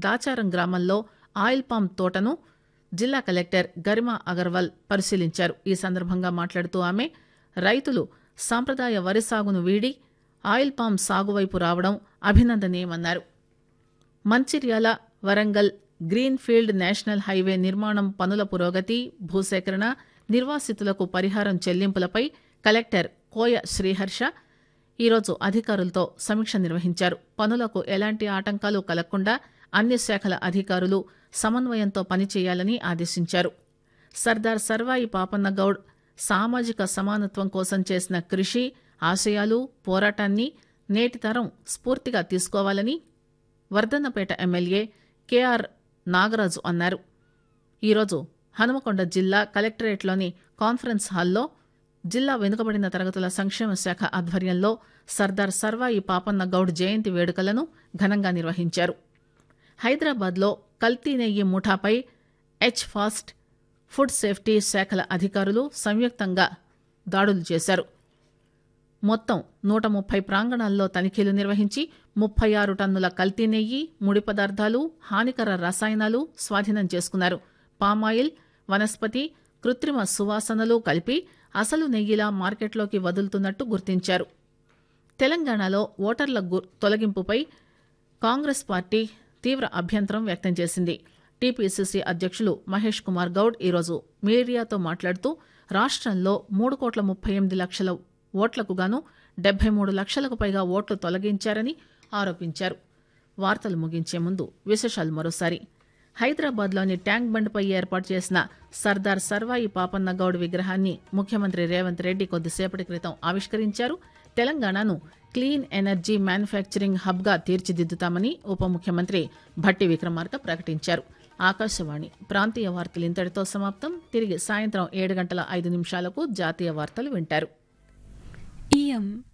దాచారం గ్రామంలో oil palm తోటను జిల్లా కలెక్టర్ గరిమా అగర్వాల్ పరిశీలించారు ఈ సందర్భంగా మాట్లాడుతూ ఆమె రైతులు సాంప్రదాయ వరి సాగును వీడి ఆయిల్ పామ్ సాగు వైపు రావడం అభినందనీయమన్నారు Mancherial Warangal green field national highway నిర్మాణం పనుల పురోగతి భూసేకరణ నిర్వాసితులకు పరిహారం చెల్లింపులపై కలెక్టర్ కోయ శ్రీహర్ష ఈరోజు అధికారులతో సమీక్ష నిర్వహించారు పనులకు ఎలాంటి ఆటంకాలు కలగకుండా అన్ని శాఖల అధికారులు సమన్వయంతో పనిచేయాలని ఆదేశించారు సర్దార్ సర్వాయి పాపన్న గౌడ్ సామాజిక సమానత్వం కోసం చేసిన కృషి ఆశయాలు పోరాటాన్ని నేటి తరం స్ఫూర్తిగా తీసుకోవాలని వర్ధన్నపేట ఎమ్మెల్యే కెఆర్ నాగరాజు అన్నారు ఈరోజు హనుమకొండ జిల్లా కలెక్టరేట్లోని కాన్ఫరెన్స్ హాల్లో జిల్లా వెనుకబడిన తరగతుల సంక్షేమ శాఖ ఆధ్వర్యంలో సర్దార్ సర్వాయి పాపన్న గౌడ్ జయంతి వేడుకలను ఘనంగా నిర్వహించారు హైదరాబాద్లో కల్తీ నెయ్యి ముఠాపై హెచ్ ఫాస్ట్ ఫుడ్ సేఫ్టీ శాఖల అధికారులు సంయుక్తంగా దాడులు చేశారు మొత్తం నూట ముప్పై ప్రాంగణాల్లో తనిఖీలు నిర్వహించి ముప్పై ఆరు టన్నుల కల్తీ నెయ్యి ముడి పదార్థాలు హానికర రసాయనాలు స్వాధీనం చేసుకున్నారు పామాయిల్ వనస్పతి కృత్రిమ సువాసనలు కలిపి అసలు నెయ్యిలా మార్కెట్లోకి వదులుతున్నట్టు గుర్తించారు తెలంగాణలో ఓటర్ల గు- తొలగింపుపై కాంగ్రెస్ పార్టీ తీవ్ర అభ్యంతరం వ్యక్తం చేసింది టీపీసీసీ అధ్యక్షులు మహేష్ కుమార్ గౌడ్ ఈరోజు మీడియాతో మాట్లాడుతూ రాష్ట్రంలో మూడు కోట్ల ముప్పై ఎనిమిది లక్షల ఓట్లకు గాను డెబ్బై మూడు లక్షలకు పైగా ఓట్లు తొలగించారని ఆరోపించారు వార్తలు ముగించే ముందు విశేషాలు మరోసారి హైదరాబాద్లోని ట్యాంక్ బండ్పై ఏర్పాటు చేసిన సర్దార్ సర్వాయి పాపన్న గౌడ్ విగ్రహాన్ని ముఖ్యమంత్రి రేవంత్ రెడ్డి కొద్దిసేపటి క్రితం ఆవిష్కరించారు తెలంగాణను క్లీన్ ఎనర్జీ మ్యానుఫ్యాక్చరింగ్ హబ్గా తీర్చిదిద్దుతామని ఉప ముఖ్యమంత్రి భట్టి విక్రమార్క ప్రకటించారు ఆకాశవాణి ప్రాంతీయ వార్తలు ఇంతటితో సమాప్తం తిరిగి సాయంత్రం ఏడు గంటల ఐదు నిమిషాలకు జాతీయ వార్తలు వింటారు इयम्